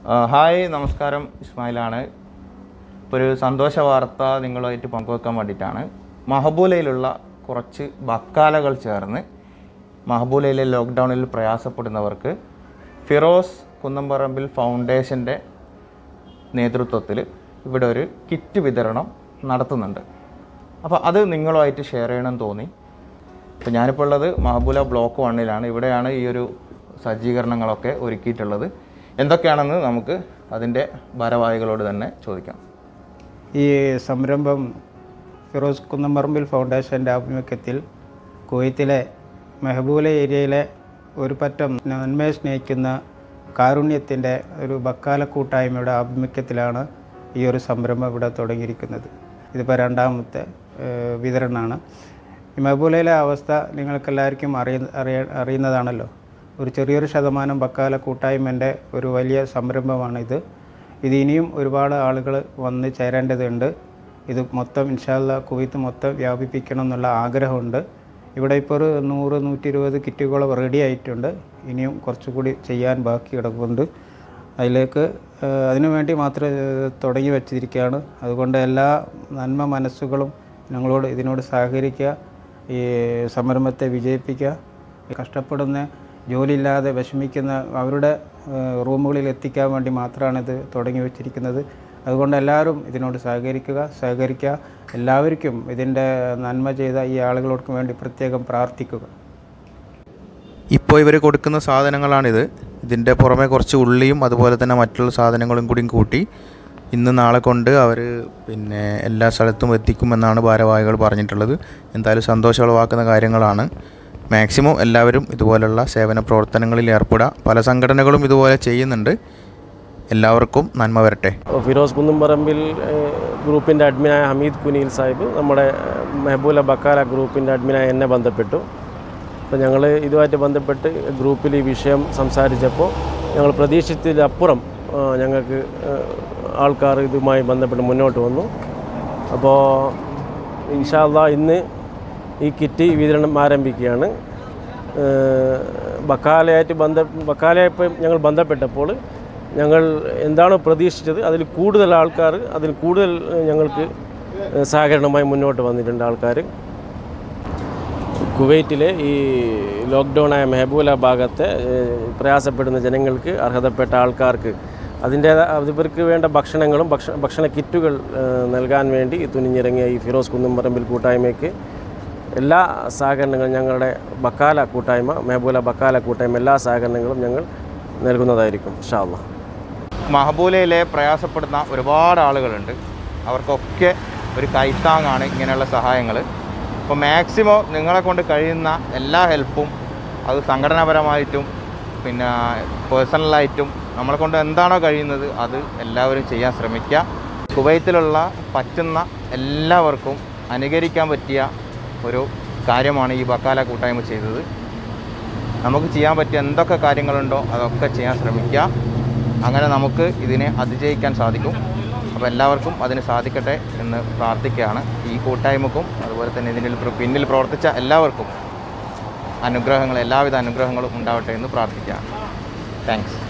ആ, ഹായ് നമസ്കാരം ഇസ്മായിലാണ് ഇപ്പോൾ ഒരു സന്തോഷ വാർത്ത നിങ്ങളുമായിട്ട് പങ്കുവെക്കാൻ വേണ്ടിയിട്ടാണ് മഹബൂലയിലുള്ള കുറച്ച് ബക്കാലകൾ ചേർന്ന് മഹബൂലയിലെ ലോക്ക്ഡൗണിൽ പ്രയാസപ്പെടുന്നവർക്ക് ഫിറോസ് കുന്നംപറമ്പിൽ ഫൗണ്ടേഷൻ്റെ നേതൃത്വത്തിൽ ഇവിടെ ഒരു കിറ്റ് വിതരണം നടത്തുന്നുണ്ട് അപ്പോൾ അത് നിങ്ങളുമായിട്ട് ഷെയർ ചെയ്യണമെന്ന് തോന്നി അപ്പോൾ ഞാനിപ്പോൾ ഉള്ളത് മഹബൂല ബ്ലോക്ക് വണ്ണിലാണ് ഇവിടെയാണ് ഈ ഒരു സജ്ജീകരണങ്ങളൊക്കെ ഒരുക്കിയിട്ടുള്ളത് എന്തൊക്കെയാണെന്ന് നമുക്ക് അതിൻ്റെ ഭാരവാഹികളോട് തന്നെ ചോദിക്കാം ഈ സംരംഭം ഫിറോസ് കുന്നംപറമ്പിൽ ഫൗണ്ടേഷൻ്റെ ആഭിമുഖ്യത്തിൽ കുവൈത്തിലെ മെഹബൂല ഏരിയയിലെ ഒരു പറ്റം നന്മയെ സ്നേഹിക്കുന്ന കാരുണ്യത്തിൻ്റെ ഒരു ബക്കാല കൂട്ടായ്മയുടെ ആഭിമുഖ്യത്തിലാണ് ഈ ഒരു സംരംഭം ഇവിടെ തുടങ്ങിയിരിക്കുന്നത് ഇതിപ്പോൾ രണ്ടാമത്തെ ഏഹ്, വിതരണമാണ് ഈ മെഹബൂലയിലെ അവസ്ഥ നിങ്ങൾക്കെല്ലാവർക്കും അറിയ അറിയ അറിയുന്നതാണല്ലോ ഒരു ചെറിയൊരു ശതമാനം ബക്കാല കൂട്ടായ്മൻ്റെ ഒരു വലിയ സംരംഭമാണിത് ഇത് ഇനിയും ഒരുപാട് ആളുകൾ വന്ന് ചേരേണ്ടതുണ്ട് ഇത് മൊത്തം ഇൻഷാല്ല കുവൈത്ത് മൊത്തം വ്യാപിപ്പിക്കണം എന്നുള്ള ആഗ്രഹമുണ്ട് ഇവിടെ ഇപ്പോൾ ഒരു നൂറ് നൂറ്റി ഇരുപത് കിറ്റുകൾ റെഡി ആയിട്ടുണ്ട് ഇനിയും കുറച്ചുകൂടി ചെയ്യാൻ ബാക്കി കിടക്കുന്നുണ്ട് അതിലേക്ക് ഏഹ്, അതിനു വേണ്ടി മാത്രം ഏഹ്, തുടങ്ങി വെച്ചിരിക്കുകയാണ് അതുകൊണ്ട് എല്ലാ നന്മ മനസ്സുകളും ഞങ്ങളോട് ഇതിനോട് സഹകരിക്കുക ഈ സംരംഭത്തെ വിജയിപ്പിക്കുക കഷ്ടപ്പെടുന്ന ജോലിയില്ലാതെ വിഷമിക്കുന്ന അവരുടെ ഏഹ്, റൂമുകളിൽ എത്തിക്കാൻ വേണ്ടി മാത്രമാണ് ഇത് തുടങ്ങി വെച്ചിരിക്കുന്നത് അതുകൊണ്ട് എല്ലാവരും ഇതിനോട് സഹകരിക്കുക സഹകരിക്കുക എല്ലാവർക്കും ഇതിൻ്റെ നന്മ ചെയ്ത ഈ ആളുകൾക്ക് വേണ്ടി പ്രത്യേകം പ്രാർത്ഥിക്കുക ഇപ്പോൾ ഇവർ കൊടുക്കുന്ന സാധനങ്ങളാണിത് ഇതിൻ്റെ പുറമെ കുറച്ച് ഉള്ളിയും അതുപോലെ തന്നെ മറ്റുള്ള സാധനങ്ങളും കൂടി കൂട്ടി ഇന്ന് നാളെ കൊണ്ട് അവർ പിന്നെ എല്ലാ സ്ഥലത്തും എത്തിക്കുമെന്നാണ് ഭാരവാഹികൾ പറഞ്ഞിട്ടുള്ളത് എന്തായാലും സന്തോഷം ഉളവാക്കുന്ന കാര്യങ്ങളാണ് മാക്സിമം എല്ലാവരും ഇതുപോലുള്ള സേവന പ്രവർത്തനങ്ങളിൽ ഏർപ്പെടുക പല സംഘടനകളും ഇതുപോലെ ചെയ്യുന്നുണ്ട് എല്ലാവർക്കും നന്മ വരട്ടെ ഫിറോസ് കുന്നുംപറമ്പിൽ ഏഹ്, ഗ്രൂപ്പിൻ്റെ അഡ്മിനായ ഹമീദ് കുനിയിൽ സാഹിബ് നമ്മുടെ ഏഹ്, മെഹബൂല ബക്കാല ഗ്രൂപ്പിൻ്റെ അഡ്മിനായ എന്നെ ബന്ധപ്പെട്ടു അപ്പോൾ ഞങ്ങൾ ഇതുമായിട്ട് ബന്ധപ്പെട്ട് ഗ്രൂപ്പിൽ ഈ വിഷയം സംസാരിച്ചപ്പോൾ ഞങ്ങൾ പ്രതീക്ഷിച്ചതിലപ്പുറം ആ, ഞങ്ങൾക്ക് ആൾക്കാർ ഇതുമായി ബന്ധപ്പെട്ട് മുന്നോട്ട് വന്നു അപ്പോൾ ഇൻഷാല്ല ഇന്ന് ഈ കിറ്റ് വിതരണം ആരംഭിക്കുകയാണ് ഏഹ് ബക്കാലയായിട്ട് ബന്ധ ബക്കാലയായിട്ട് ഞങ്ങൾ ബന്ധപ്പെട്ടപ്പോൾ ഞങ്ങൾ എന്താണോ പ്രതീക്ഷിച്ചത് അതിൽ കൂടുതൽ ആൾക്കാർ അതിൽ കൂടുതൽ ഞങ്ങൾക്ക് സഹകരണമായി മുന്നോട്ട് വന്നിട്ടുണ്ട് ആൾക്കാർ കുവൈറ്റിലെ ഈ ലോക്ക്ഡൗണായ മെഹബൂല ഭാഗത്തെ ഏഹ്, പ്രയാസപ്പെടുന്ന ജനങ്ങൾക്ക് അർഹതപ്പെട്ട ആൾക്കാർക്ക് അതിൻ്റെ ഇവർക്ക് വേണ്ട ഭക്ഷണങ്ങളും ഭക്ഷണ ഭക്ഷണ കിറ്റുകൾ ഏഹ്, നൽകാൻ വേണ്ടി തുനിഞ്ഞിറങ്ങിയ ഈ ഫിറോസ് കുന്നുംപറമ്പിൽ കൂട്ടായ്മയ്ക്ക് എല്ലാ സഹകരണങ്ങളും ഞങ്ങളുടെ ബക്കാല കൂട്ടായ്മ മെഹബൂല ബക്കാല കൂട്ടായ്മ എല്ലാ സഹകരണങ്ങളും ഞങ്ങൾ നൽകുന്നതായിരിക്കും ഇൻഷാ അള്ളാഹ് മഹബൂലയിലെ പ്രയാസപ്പെടുന്ന ഒരുപാട് ആളുകളുണ്ട് അവർക്കൊക്കെ ഒരു കൈത്താങ്ങാണ് ഇങ്ങനെയുള്ള സഹായങ്ങൾ അപ്പോൾ മാക്സിമം നിങ്ങളെ കൊണ്ട് കഴിയുന്ന എല്ലാ ഹെൽപ്പും അത് സംഘടനാപരമായിട്ടും പിന്നെ പേഴ്സണലായിട്ടും നമ്മളെ കൊണ്ട് എന്താണോ കഴിയുന്നത് അത് എല്ലാവരും ചെയ്യാൻ ശ്രമിക്കുക കുവൈത്തിലുള്ള പറ്റുന്ന എല്ലാവർക്കും അനുകരിക്കാൻ പറ്റിയ ഒരു കാര്യമാണ് ഈ ബക്കാല കൂട്ടായ്മ ചെയ്തത് നമുക്ക് ചെയ്യാൻ പറ്റിയ എന്തൊക്കെ കാര്യങ്ങളുണ്ടോ അതൊക്കെ ചെയ്യാൻ ശ്രമിക്കുക അങ്ങനെ നമുക്ക് ഇതിനെ അതിജയിക്കാൻ സാധിക്കും അപ്പോൾ എല്ലാവർക്കും അതിന് സാധിക്കട്ടെ എന്ന് പ്രാർത്ഥിക്കുകയാണ് ഈ കൂട്ടായ്മക്കും അതുപോലെ തന്നെ ഇതിൻ്റെ പ്ര- പിന്നിൽ പ്രവർത്തിച്ച എല്ലാവർക്കും അനുഗ്രഹങ്ങൾ എല്ലാവിധ അനുഗ്രഹങ്ങളും ഉണ്ടാവട്ടെ എന്ന് പ്രാർത്ഥിക്കുകയാണ് താങ്ക്സ്